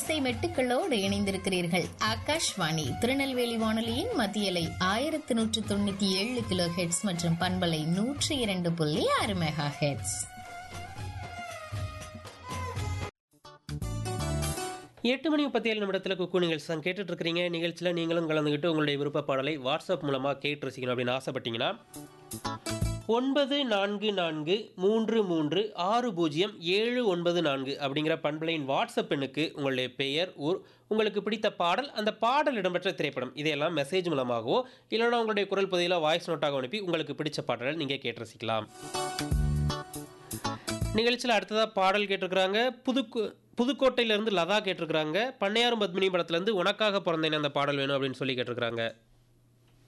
இசை மெட்டுக்களோடு இணைந்திருக்கிறீர்கள் ஆகாஷ்வாணி திருநெல்வேலி வானொலியின் மத்தியலை ஆயிரத்தி நூற்று தொண்ணூத்தி ஏழு கிலோ ஹெட்ஸ் மற்றும் பண்பலை நூற்றி இரண்டு புள்ளி ஆறு மெகா ஹெட்ஸ் எட்டு மணி முப்பத்தி ஏழு நிமிடத்தில் குக்கு நிகழ்ச்சி தான் கேட்டுட்டு இருக்கிறீங்க நிகழ்ச்சியில் நீங்களும் கலந்துக்கிட்டு உங்களுடைய விருப்ப பாடலை வாட்ஸ்அப் மூலமாக கேட்டு ரசிக்கணும் அப்படின்னு ஆசைப்பட்டீங்கன்னா ஒன்பது நான்கு நான்கு மூன்று மூன்று ஆறு பூஜ்ஜியம் ஏழு ஒன்பது நான்கு அப்படிங்கிற பண்பலையின் வாட்ஸ்அப் எண்ணுக்கு உங்களுடைய பெயர் ஊர் உங்களுக்கு பிடித்த பாடல் அந்த பாடல் இடம்பெற்ற திரைப்படம் இதையெல்லாம் மெசேஜ் மூலமாகவோ இல்லைன்னா உங்களுடைய குரல் பதிவில் வாய்ஸ் நோட்டாக அனுப்பி உங்களுக்கு பிடிச்ச பாடலை நீங்கள் கேட்டு ரசிக்கலாம் நிகழ்ச்சியில் அடுத்ததாக பாடல் கேட்டிருக்கிறாங்க புதுக்கு புதுக்கோட்டையிலேருந்து லதா கேட்டிருக்கிறாங்க பண்ணையாரும் பத்மினி படத்துலேருந்து உனக்காக பிறந்தேன் அந்த பாடல் வேணும் அப்படின்னு சொல்லி கேட்டிருக்கிறாங்க